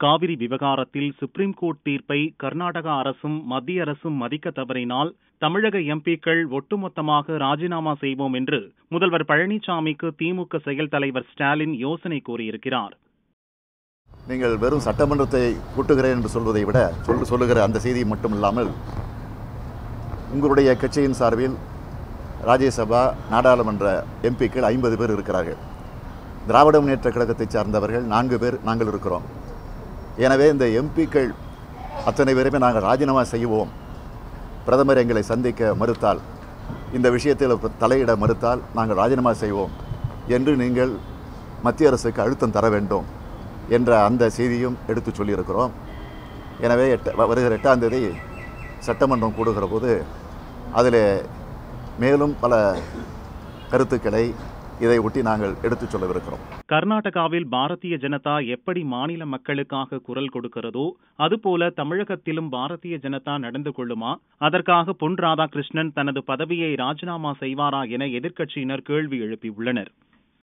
காவிரி விவகாரத்தில் supreme court தீர்ப்பை கர்நாடக அரசும் மத்திய அரசும் மதிக்க தவறினால் தமிழக எம்பிக்கள் ஒட்டுமொத்தமாக ராஜினாமா செய்வோம் என்று முதல்வர் பழனிசாமிக்கு திமுக செயல் தலைவர் ஸ்டாலின் யோசனை கூறியிருக்கிறார் நீங்கள் வெறும் சட்டமன்றத்தை கூட்டுகிறேன் என்று சொல்வதை விட சொல்லு சொல்லுகிற அந்த செய்தி மட்டும் இல்லாமல் உங்களுடைய கட்சியின் சார்பில் ராஜ்யசபா நாடாளுமன்ற எம்பிக்கள் ஐம்பது பேர் இருக்கிறார்கள் திராவிட முன்னேற்ற கழகத்தை சார்ந்தவர்கள் நான்கு பேர் நாங்கள் இருக்கிறோம் எனவே இந்த எம்பிக்கள் அத்தனை பேருமே நாங்கள் ராஜினாமா செய்வோம் பிரதமர் எங்களை சந்திக்க மறுத்தால் இந்த விஷயத்தில் தலையிட மறுத்தால் நாங்கள் ராஜினாமா செய்வோம் என்று நீங்கள் மத்திய அரசுக்கு அழுத்தம் தர வேண்டும் என்ற அந்த செய்தியும் எடுத்து சொல்லியிருக்கிறோம் எனவே எட்ட வருகிற எட்டாம் தேதி சட்டமன்றம் கூடுகிற போது அதில் மேலும் பல கருத்துக்களை இதை ஒட்டி நாங்கள் எடுத்துச் சொல்லவிருக்கிறோம் கர்நாடகாவில் பாரதிய ஜனதா எப்படி மாநில மக்களுக்காக குரல் கொடுக்கிறதோ அதுபோல தமிழகத்திலும் பாரதிய ஜனதா நடந்து கொள்ளுமா அதற்காக பொன் ராதாகிருஷ்ணன் தனது பதவியை ராஜினாமா செய்வாரா என எதிர்க்கட்சியினர் கேள்வி எழுப்பியுள்ளனர்